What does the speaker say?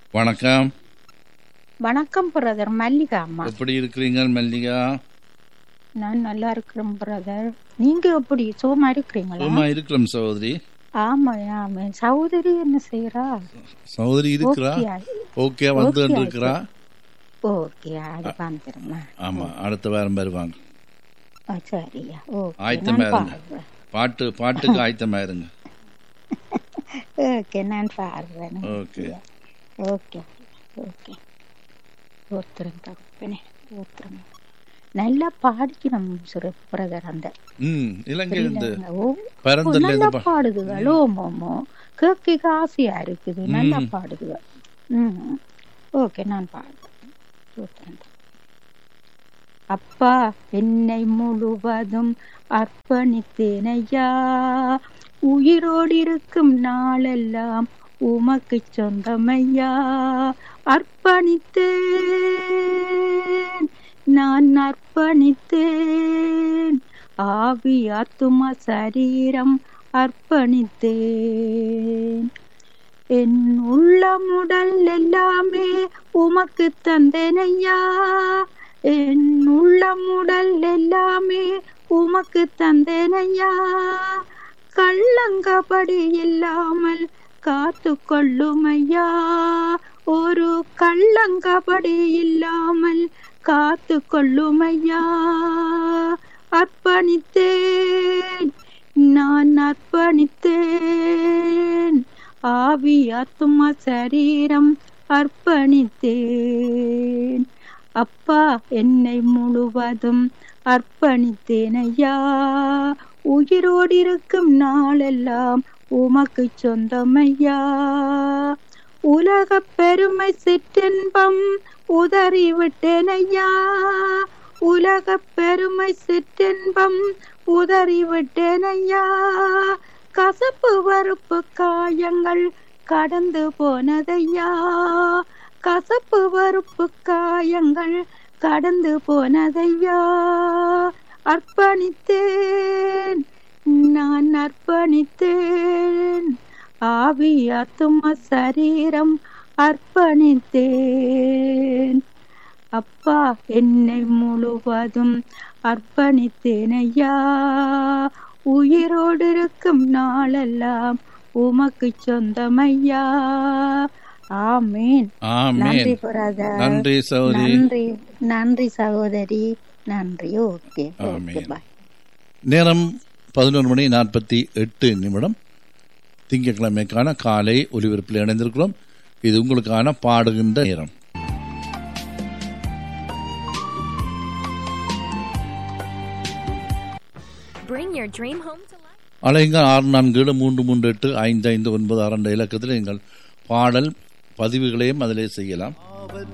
வணக்கம் வணக்கம் பிரதர் மல்லிகா அம்மா எப்படி இருக்கிறீங்க மல்லிகா நான் நல்லா இருக்கிறேன் பிரதர் நீங்க எப்படி சுகமா இருக்கிறீங்களா சும்மா இருக்கிறோம் சகோதரி ஆமா ஆமா சகோதரி என்ன செய்யறா சகோதரி இருக்கிறா ஓகே வந்து இருக்கிறா ஓகே அது வந்துருமா ஆமா அடுத்த வாரம் வருவாங்க ஆ, சரியா ஓகே ஆயத்தமா நான் இருங்க பாடுறேன் பாட்டு பாட்டுக்கு ஆயத்தமா இருங்க ஓகே நான் பாடுறேன் ஓகே ஓகே ஓகே ஒருத்தரும் தகப்பனே ஒருத்தரும் நல்லா பாடிக்கணும் சுர பிரதர் அந்த ம் இலங்கை இருந்து ஓ பரந்தல்ல நல்லா இருந்து பா- பாடுதுகள் ஓமோமோ கேட்க ஆசையா இருக்குது நல்லா பாடுதுகள் ம் ஓகே நான் பாடுறேன் சூத்திரன். அப்பா என்னை முழுவதும் அர்ப்பணித்தேனையா உயிரோடு இருக்கும் நாளெல்லாம் உமக்கு சொந்தமையா அர்ப்பணித்தேன் நான் அர்ப்பணித்தேன் ஆவி ஆத்துமா சரீரம் அர்ப்பணித்தேன் என் உள்ளமுடல் எல்லாமே உமக்கு தந்தேனையா என் உள்ளமுடல் எல்லாமே உமக்கு தந்தேனையா கள்ளங்கபடி இல்லாமல் காத்து கொள்ளுமையா ஒரு கள்ளங்கபடி இல்லாமல் காத்து கொள்ளுமையா அர்ப்பணித்தேன் நான் அர்ப்பணித்தேன் ஆவி ஆத்துமா சரீரம் அர்ப்பணித்தேன் அப்பா என்னை முழுவதும் அர்ப்பணித்தேன் ஐயா உயிரோடு இருக்கும் நாளெல்லாம் உமக்கு சொந்தமையா உலக பெருமை சிற்றின்பம் உதறி விட்டேன் ஐயா உலக பெருமை சிற்றின்பம் உதறி விட்டேன் ஐயா கசப்பு வறுப்பு காயங்கள் கடந்து போனதையா கசப்பு வறுப்பு காயங்கள் கடந்து போனதையா அர்ப்பணித்தேன் நான் அர்ப்பணித்தேன் ஆவி ஆத்தும சரீரம் அர்ப்பணித்தேன் அப்பா என்னை முழுவதும் அர்ப்பணித்தேன் ஐயா உயிரோடு இருக்கும் நாளெல்லாம் உமக்கு சொந்தமையா ஆமீன் நன்றி ஆமேன் பிரதர் நன்றி சகோதரி நன்றி நன்றி சகோதரி நன்றி ஓகே ஓகே ஆமென். பாய் நேரம் பதினொரு மணி நாற்பத்தி எட்டு நிமிடம் திங்கட்கிழமைக்கான காலை ஒலிபரப்பில் இணைந்திருக்கிறோம் இது உங்களுக்கான பாடுகின்ற நேரம் Bring your dream home to life. அலைங்க ஆறு நான்கு ஏழு மூன்று மூன்று எட்டு ஐந்து ஐந்து ஒன்பது ஆறு என்ற இலக்கத்தில் நீங்கள் பாடல் பதிவுகளையும் அதிலே செய்யலாம்